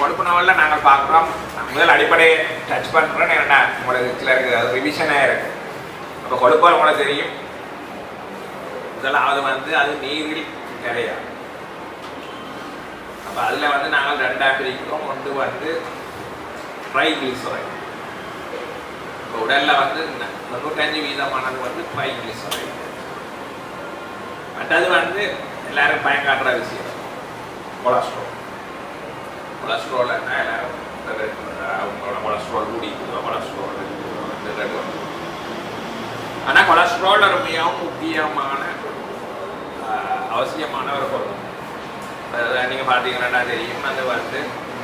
கொழுப்பு நோயில் நாங்கள் பார்க்குறோம் முதல் அடிப்படையை டச் பண்ணுறோம் ஏன்னா உங்களுக்கு சிலருக்கு அது ரிவிஷனாக இருக்கு அப்போ கொழுப்பு உங்களுக்கு தெரியும் முதலாவது வந்து அது நீரில் கரையாது அப்போ அதில் வந்து நாங்கள் ரெண்டாக பிரிக்கிறோம் ஒன்று வந்து ட்ரைகிளிசரைட் இப்போ உடலில் வந்து ந- தொண்ணூத்தஞ்சு வீதமானது வந்து ட்ரைகிளிசரைட் மற்றது வந்து எல்லாரும் பயங்காட்டுற விஷயம் கொலஸ்ட்ரால் கொலஸ்ட்ரால் என்ன எல்லாரும் அவங்களோட கொலஸ்ட்ரால் கூடிக்குதோ கொலஸ்ட்ரால் வந்து ரெண்டு ஆனால் கொலஸ்ட்ரால் ஒரு மிகவும் முக்கியமான ஆஹ், அவசியமான ஒரு பொருள் அதாவது நீங்கள் பார்த்தீங்கன்னா தெரியும் அது வந்து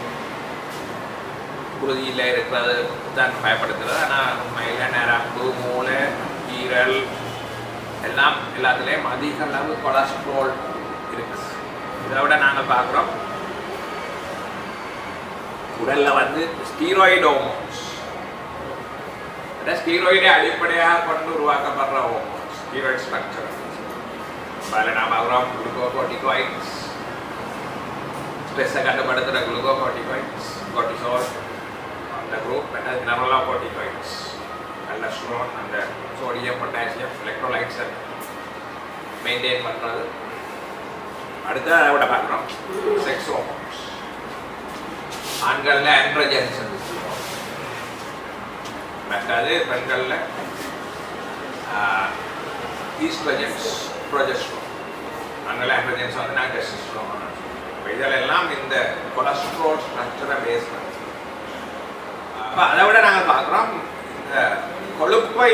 குருதியில் இருக்கிறது தான் பயப்படுத்துறது ஆனால் உண்மையில் நரம்பு மூளை ஈரல் எல்லாம் எல்லாத்துலேயும் அதிக அளவு கொலஸ்ட்ரால் இருக்கு இதை விட நாங்கள் பார்க்குறோம் உடல்ல வந்து ஸ்டீராய்டு ஹோமோன்ஸ் ஸ்டீராய்டை அடிப்படையாக கொண்டு உருவாக்கப்படுற ஹோமோன்ஸ் ஸ்டீராய்டு ஸ்ட்ரக்சர் அதில் நாம் பார்க்குறோம் குளுக்கோகோட்டிகாய்ட்ஸ் ஸ்ட்ரெஸ்ஸை கட்டுப்படுத்துகிற குளுக்கோகோட்டிகாய்ட்ஸ் கோட்டிசோல் அந்த குரூப் ரெண்டாவது நரலா கோட்டிகாய்ட்ஸ் கொலஸ்ட்ரால் அந்த சோடியம் பொட்டாசியம் எலக்ட்ரோலைட்ஸை மெயின்டைன் பண்ணுறது அடுத்து அதை விட பார்க்குறோம் செக்ஸ் ஹோமோன்ஸ் ஆண்களில் ஆண்ட்ரோஜன்ஸ் மற்றது பெண்களில் ஈஸ்ட்ரோஜன்ஸ் ப்ரொஜெஸ்ட்ரோன் ஆண்களில் ஆண்ட்ரோஜன்ஸ் வந்து நான் டெஸ்டோஸ்டரோன் இதில் எல்லாம் இந்த கொலஸ்ட்ரால் ஸ்ட்ரக்சரை பேஸ் பண்ணி அப்போ அதை விட நாங்கள் பார்க்குறோம் இந்த கொழுப்பை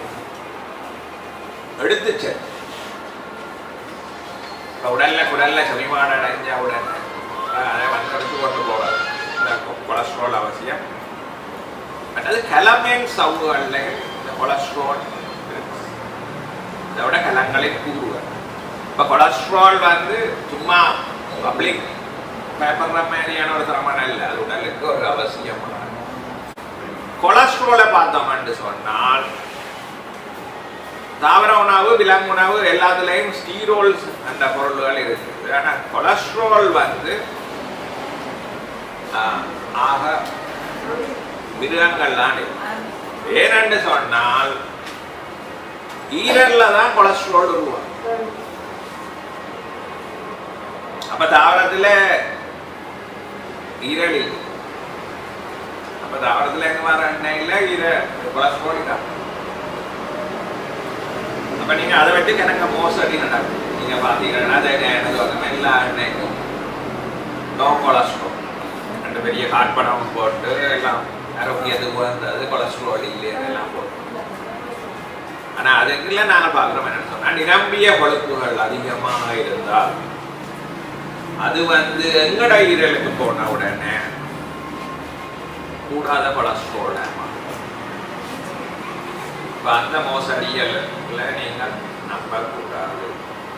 எடுத்து சென்று இப்போ உடல்ல குடல்ல செமிபாடு அடைஞ்ச உடனே அஹ், அதை வந்து எடுத்து கொண்டு போகிறது இந்த கொ- கொலஸ்ட்ரால் அவசியம் மற்றது கலமேன் சவுகளில் இந்த கொலஸ்ட்ரால் இருக்கு. இதை விட கலங்களின் கூறுகள் இப்போ கொலஸ்ட்ரால் வந்து சும்மா பப்ளிக் பயப்படுற மாதிரியான ஒரு தரமான இல்லை அது உடலுக்கு ஒரு அவசியமான கொலஸ்ட்ராலை பார்த்தோம்னு சொன்னால் தாவர உணவு விலங்கு உணவு எல்லாத்துலேயும் ஸ்டீரோல்ஸ் அந்த பொருள்கள் இருக்குது ஆனால் கொலஸ்ட்ரால் வந்து ஆஹ், ஆக மிருகங்கள் தான் இருக்கு ஏனென்று சொன்னால் ஈரல்ல தான் கொலஸ்ட்ரால் உருவாகும் அப்ப தாவரத்துல ஈரல் இல்லை அப்ப தாவரத்துல எங்க வர எண்ணெயில ஈர கொலஸ்ட்ரால் தான் அப்ப நீங்க அதை வச்சு எனக்கு மோசடி நடக்கும் நீங்க பாத்தீங்கன்னா அது எனக்கு வந்து எல்லா எண்ணெய்க்கும் நோ கொலஸ்ட்ரால் ரெண்டு பெரிய காட்படம் போட்டு எல்லாம் ஆரோக்கியத்துக்கு வந்தது கொலஸ்ட்ரால் இல்லை எல்லாம் போட்டு ஆனா அதுக்குள்ள நாங்க பாக்குறோம் என்ன சொன்னா நிரம்பிய கொழுப்புகள் அதிகமாக இருந்தால் அது வந்து எங்கட ஈரலுக்கு போன உடனே கூடாத கொலஸ்ட்ரால் இப்ப அந்த மோசடியல்ல நீங்கள் நம்பக்கூடாது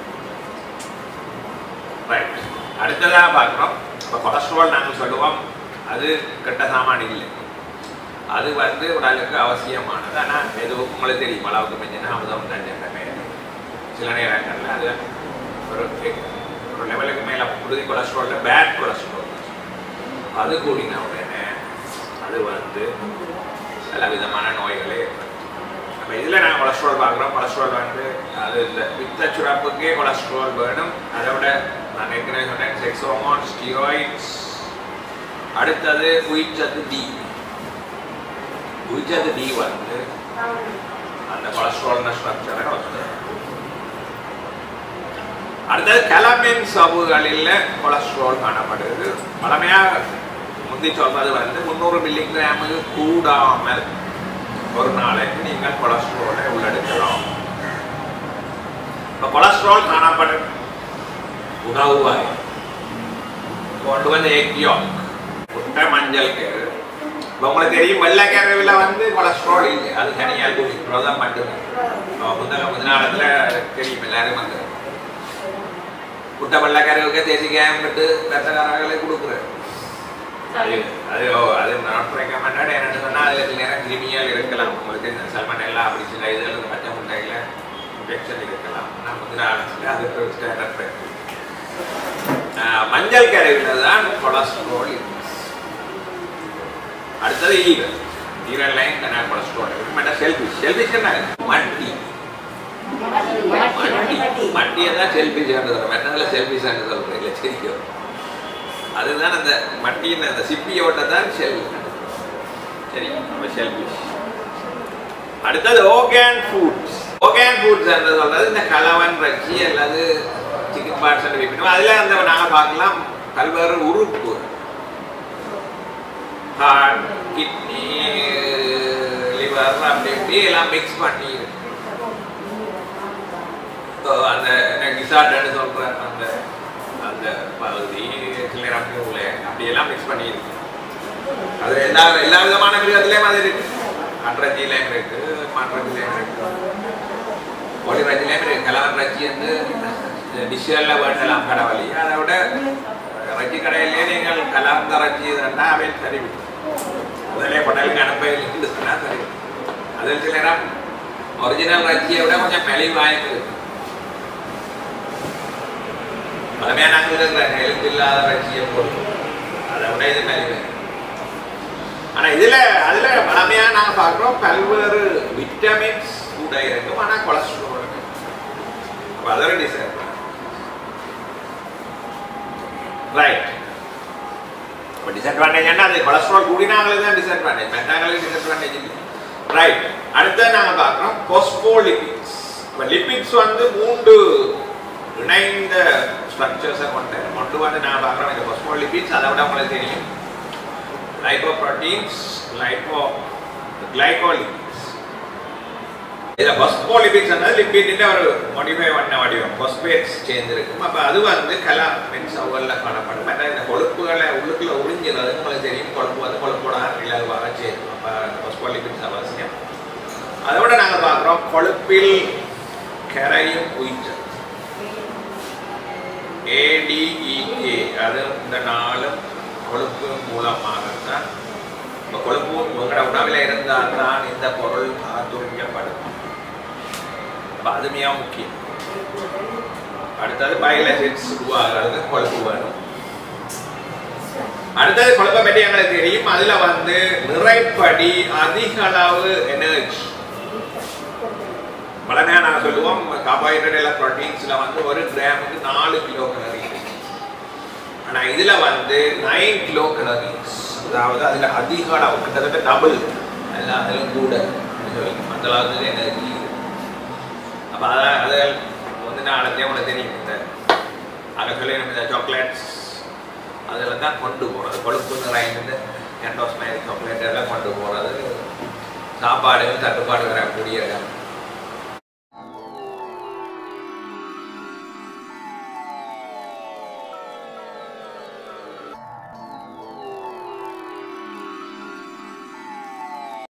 ரைட் அடுத்ததாக பார்க்குறோம் இப்போ கொலஸ்ட்ரால் நாங்கள் சொல்லுவோம் அது கெட்ட சாமான் இல்லை அது வந்து உடலுக்கு அவசியமானது ஆனால் எதுவும் உங்களுக்கு தெரியும் அளவுக்கு மிஞ்சினா அமுதம் தஞ்சமே சில நேரங்களில் அது ஒரு ஒரு லெவலுக்கு மேலே புழுதி கொலஸ்ட்ராலில் பேட் கொலஸ்ட்ரால் அது கூடின உடனே அது வந்து பல விதமான நோய்களே நம்ம இதில் நாங்கள் கொலஸ்ட்ரால் பார்க்குறோம் கொலஸ்ட்ரால் வந்து அது இந்த பித்த சுரப்புக்கே கொலஸ்ட்ரால் வேணும் அதை விட நான் ஏற்கனவே சொன்னேன் செக்ஸ் ஹோமோன் ஸ்டீராய்ட்ஸ் அடுத்தது உயிர்ச்சத்து டி உயிர்ச்சத்து டி வந்து அந்த கொலஸ்ட்ரால் ஸ்ட்ரக்சரை வந்து அடுத்தது கலமின் சவுகளில் கொலஸ்ட்ரால் காணப்படுது பழமையாக முந்தி சொல்றது வந்து முந்நூறு மில்லிகிராமுக்கு கூடாமல் ஒரு நாளைக்கு நீங்கள் கொலஸ்ட்ராலை உள்ளெடுக்கலாம் இப்போ கொலஸ்ட்ரால் காணப்படும் உணவு வகை கொண்டு வந்து எக்கியோ முட்டை மஞ்சள் கேரு இப்போ உங்களுக்கு தெரியும் வெள்ளைக்கருவில் வந்து கொலஸ்ட்ரால் இல்லை அது தனியாக குடிக்கிறதா மட்டுமே முந்தக முந்தினாலத்தில் தெரியும் எல்லாரும் வந்து முட்டை வெள்ளைக்கருவுக்கு தேசிக்காயம் விட்டு ரத்தக்காரர்களை கொடுக்குறேன் அது அது ஓ, அது நாட் ரெக்கமெண்டட் என்னன்னு சொன்னா அதுல சில நேரம் கிருமியால் இருக்கலாம் உங்களுக்கு இந்த சல்மனெல்லா அப்படி சில இதுல இந்த பச்சை முட்டையில இன்ஃபெக்ஷன் இருக்கலாம் ஆனால் முந்தின காலத்தில் அதுக்கு ஒரு ஸ்டாண்டர்ட் மஞ்சள் கரைவில் தான் கொலஸ்ட்ரால் இருக்கு அடுத்தது ஈரல் ஈரல்லையும் கண்ணா கொலஸ்ட்ரால் இருக்கு மேடம் செல்ஃபிஷ் செல்ஃபிஷ் என்ன மட்டி மட்டி மட்டியை தான் செல்ஃபிஷ் சொல்றேன் மெட்டதில் செல்ஃபிஷ் சொல்றேன் இல்லை தெரியும் அதுதான் அந்த மட்டியின் அந்த சிப்பியோட்ட தான் செல் சரி நம்ம செல்ஃபிஷ் அடுத்தது ஓகேன் ஃபுட்ஸ் ஓகேன் ஃபுட்ஸ் என்று சொல்றது இந்த கலவன் ரச்சி அல்லது சிக்கன் பார்ட்ஸ் வைக்கணும் அதில் அந்த நாங்கள் பார்க்கலாம் பல்வேறு உறுப்பு ஹார்ட் கிட்னி லிவர் அப்படி இப்படி எல்லாம் மிக்ஸ் பண்ணி இப்போ அந்த கிசாட்னு சொல்ற அந்த அந்த பகுதி கிளிரப்பியூல அப்படியெல்லாம் மிக்ஸ் பண்ணி இருக்கு அது எல்லா எல்லா விதமான மிருகத்திலையும் அது இருக்கு அட்ரஜிலையும் இருக்கு மாற்றத்திலையும் இருக்கு ஒளிரஜிலையும் இருக்கு கலவன் ரஜி வந்து டிஷ்ஷில் வேண்டலாம் கடவுளி அதை விட ரஜி கடையிலே நீங்கள் கலந்த ரஜி இருந்தால் அவை தெரிவி அதிலே படலுக்கு அனுப்ப இல்லைன்னு சொன்னால் தெரிவி அதில் சில நேரம் ஒரிஜினல் ரஜியை விட கொஞ்சம் மெலிவாயும் இருக்கு பழமையாக நாங்கள் இருக்கிற எழுத்து இல்லாத ரஜியை போடுவோம் அதை விட இது மெலிவு ஆனா இதுல அதுல பழமையா நாங்க பார்க்கிறோம் பல்வேறு விட்டமின்ஸ் கூட இருக்கும் ஆனா கொலஸ்ட்ரால் இருக்கு அப்ப அதோட டிசைட் ரைட் இப்போ டிஸ்அட்வான்டேஜ் அது கொலஸ்ட்ரால் கூடினாங்களே தான் டிஸ்அட்வான்டேஜ் மெட்டாங்களே டிஸ்அட்வான்டேஜ் இல்லை ரைட் அடுத்து நாங்க பார்க்கிறோம் கோஸ்போலிபிட்ஸ் இப்போ லிபிட்ஸ் வந்து மூன்று இணைந்த ஸ்ட்ரக்சர்ஸை கொண்ட ஒன்று வந்து நாங்கள் பார்க்குறோம் இந்த கோஸ்போலிபிட்ஸ் அதை விட உங்களுக்கு தெரியும் lipoproteins, lipo, glycolipids. இதில் பாஸ்போலிபிட்ஸ் வந்து லிப்பிடின் ஒரு மாடிஃபை பண்ண வடிவம் பாஸ்பேட்ஸ் சேர்ந்துருக்கும் அப்போ அது வந்து கலா மீன்ஸ் அவங்களில் காணப்படும் ஆனால் இந்த கொழுப்புகளை உள்ளுக்குள்ள உறிஞ்சிறது உங்களுக்கு தெரியும் கொழுப்பு வந்து கொழுப்போட இலகுவாக சேரும் அப்போ பாஸ்போலிபிட்ஸ் அவசியம் அதை விட நாங்கள் பார்க்குறோம் கொழுப்பில் கரையும் உயிர் ஏடிஇகே அது இந்த நாளும் கொழுப்பு மூலமாகத்தான் இப்போ கொழுப்பு உங்களோட உணவில் இருந்தால் தான் இந்த பொருள் ஆத்துரிக்கப்படும் அப்போ அது மிக முக்கியம் அடுத்தது பைலசிட்ஸ் உருவாகிறது கொழுப்பு வேணும் அடுத்தது கொழுப்பை பற்றி எங்களுக்கு தெரியும் அதுல வந்து நிறைப்படி அதிக அளவு எனர்ஜி பல நேரம் நாங்கள் சொல்லுவோம் கார்போஹைட்ரேட் எல்லாம் ப்ரோட்டீன்ஸ்ல வந்து ஒரு கிராமுக்கு நாலு கிலோ கலரி ஆனா இதுல வந்து நைன் கிலோ கலரிஸ் அதாவது அதுல அதிக அளவு கிட்டத்தட்ட டபுள் எல்லாம் அதிலும் கூட அந்த அளவுக்கு எனர்ஜி அப்ப அதான் அது வந்து நான் அடுத்தே உனக்கு தெரியும் இந்த அங்கே சொல்லி நம்ம இந்த சாக்லேட்ஸ் அதில் தான் கொண்டு போகிறது கொழுப்பு நிறைந்து என்டோஸ்மைல் சாக்லேட் எல்லாம் கொண்டு போகிறது சாப்பாடுகள் தட்டுப்பாடு வரக்கூடிய இடம்